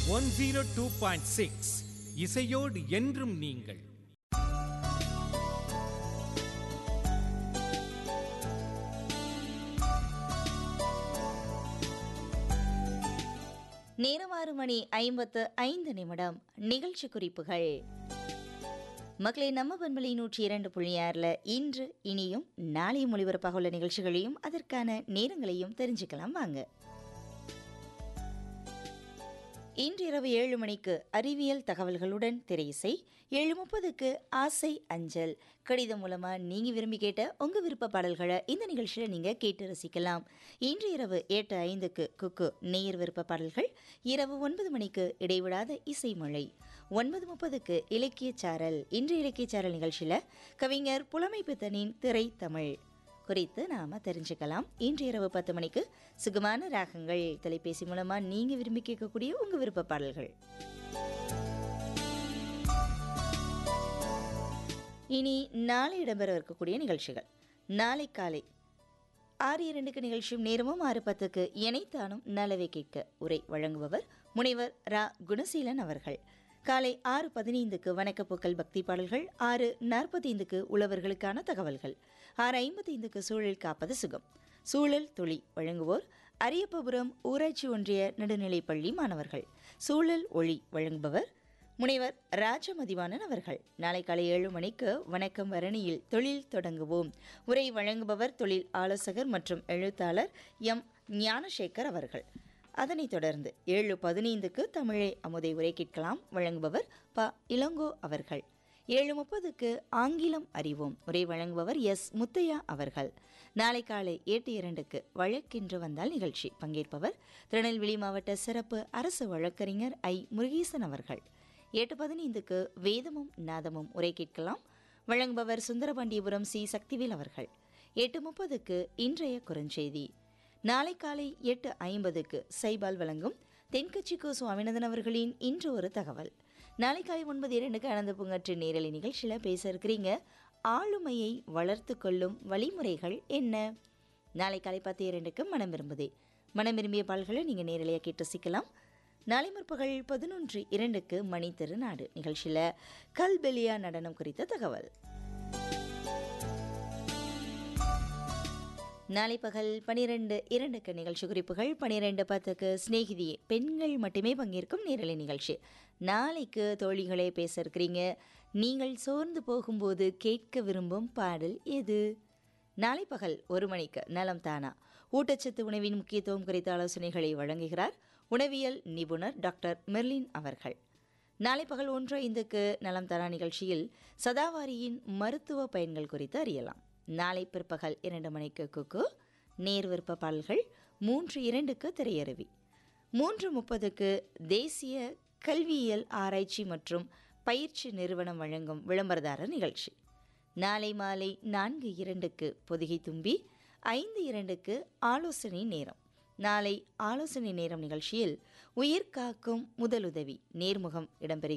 one zero two point six இசையோடு என்றும் நீங்கள் நேரம் ஆறு மணி ஐம்பத்து ஐந்து நிமிடம் நிகழ்ச்சி குறிப்புகள் மக்களே நம்ம பண்பலை நூற்றி இரண்டு புள்ளி ஆறில் இன்று இனியும் நாளையும் ஒளிபரப்பாக உள்ள நிகழ்ச்சிகளையும் அதற்கான நேரங்களையும் தெரிஞ்சுக்கலாம் வாங்க இன்று இரவு ஏழு மணிக்கு அறிவியல் தகவல்களுடன் திரையிசை ஏழு முப்பதுக்கு ஆசை அஞ்சல் கடிதம் மூலமா நீங்க விரும்பி கேட்ட உங்க விருப்ப பாடல்களை இந்த நிகழ்ச்சியில நீங்க கேட்டு ரசிக்கலாம் இன்று இரவு எட்டு ஐந்துக்கு குக்கு நேயர் விருப்ப பாடல்கள் இரவு ஒன்பது மணிக்கு இடைவிடாத இசைமழை ஒன்பது முப்பதுக்கு இலக்கிய சாரல் இன்று இலக்கிய சாரல் நிகழ்ச்சியில கவிஞர் புலமை பித்தனின் திரை தமிழ் குறித்து நாம தெரிஞ்சுக்கலாம் இன்று இரவு பத்து மணிக்கு சுகமான ராகங்கள் தொலைபேசி மூலமா நீங்க விரும்பி கேட்கக்கூடிய உங்க விருப்ப பாடல்கள் இனி நாளை இடம்பெற இருக்கக்கூடிய நிகழ்ச்சிகள் நாளை காலை ஆறு இரண்டுக்கு நிகழ்ச்சியும் நேரமும் ஆறு பத்துக்கு இணைத்தானும் நலவை கேட்க உரை வழங்குபவர் முனைவர் ரா குணசீலன் அவர்கள் காலை ஆறு பதினைந்துக்கு வணக்கப்பூக்கள் பக்தி பாடல்கள் ஆறு நாற்பத்தைந்துக்கு உழவர்களுக்கான தகவல்கள் ஆறு ஐம்பத்தைந்துக்கு சூழல் காப்பது சுகம் சூழல் துளி வழங்குவோர் அரியப்பபுரம் ஊராட்சி ஒன்றிய நடுநிலைப்பள்ளி மாணவர்கள் சூழல் ஒளி வழங்குபவர் முனைவர் ராஜமதிவாணன் அவர்கள் நாளை காலை ஏழு மணிக்கு வணக்கம் வரணியில் தொழில் தொடங்குவோம் உரை வழங்குபவர் தொழில் ஆலோசகர் மற்றும் எழுத்தாளர் எம் ஞானசேகர் அவர்கள் அதனைத் தொடர்ந்து ஏழு பதினைந்துக்கு தமிழை அமுதை உரை கேட்கலாம் வழங்குபவர் ப இளங்கோ அவர்கள் ஏழு முப்பதுக்கு ஆங்கிலம் அறிவோம் உரை வழங்குபவர் எஸ் முத்தையா அவர்கள் நாளை காலை எட்டு இரண்டுக்கு வழக்கென்று வந்தால் நிகழ்ச்சி பங்கேற்பவர் திருநெல்வேலி மாவட்ட சிறப்பு அரசு வழக்கறிஞர் ஐ முருகேசன் அவர்கள் எட்டு பதினைந்துக்கு வேதமும் நாதமும் உரை கேட்கலாம் வழங்குபவர் சுந்தரபாண்டியபுரம் சி சக்திவேல் அவர்கள் எட்டு முப்பதுக்கு இன்றைய குறுஞ்செய்தி நாளை காலை எட்டு ஐம்பதுக்கு சைபால் வழங்கும் தென்கட்சிக்கு சுவாமிநாதன் அவர்களின் இன்று ஒரு தகவல் நாளை காலை ஒன்பது இரண்டுக்கு அனந்த பூங்காற்று நேரலை நிகழ்ச்சியில் பேச இருக்கிறீங்க ஆளுமையை வளர்த்து கொள்ளும் வழிமுறைகள் என்ன நாளை காலை பத்து இரண்டுக்கு மனம் விரும்புதே மனம் விரும்பிய பால்களை நீங்கள் நேரலையாக கேட்டு ரசிக்கலாம் நாளை முற்பகல் பதினொன்று இரண்டுக்கு மணி திருநாடு நிகழ்ச்சியில் கல்பெலியா நடனம் குறித்த தகவல் நாளை பகல் பனிரெண்டு இரண்டுக்கு நிகழ்ச்சி குறிப்புகள் பனிரெண்டு பத்துக்கு சிநேகிதியே பெண்கள் மட்டுமே பங்கேற்கும் நேரலை நிகழ்ச்சி நாளைக்கு தோழிகளே பேச இருக்கிறீங்க நீங்கள் சோர்ந்து போகும்போது கேட்க விரும்பும் பாடல் எது நாளை பகல் ஒரு மணிக்கு நலம் தானா ஊட்டச்சத்து உணவின் முக்கியத்துவம் குறித்த ஆலோசனைகளை வழங்குகிறார் உணவியல் நிபுணர் டாக்டர் மெர்லின் அவர்கள் நாளை பகல் ஒன்று ஐந்துக்கு நலம் தானா நிகழ்ச்சியில் சதாவாரியின் மருத்துவ பயன்கள் குறித்து அறியலாம் நாளை பிற்பகல் இரண்டு மணிக்கு குக்கு நேர் விருப்ப பாடல்கள் மூன்று இரண்டுக்கு திரையருவி மூன்று முப்பதுக்கு தேசிய கல்வியியல் ஆராய்ச்சி மற்றும் பயிற்சி நிறுவனம் வழங்கும் விளம்பரதாரர் நிகழ்ச்சி நாளை மாலை நான்கு இரண்டுக்கு பொதிகை தும்பி ஐந்து இரண்டுக்கு ஆலோசனை நேரம் நாளை ஆலோசனை நேரம் நிகழ்ச்சியில் உயிர் காக்கும் முதலுதவி நேர்முகம் இடம்பெறுகிறது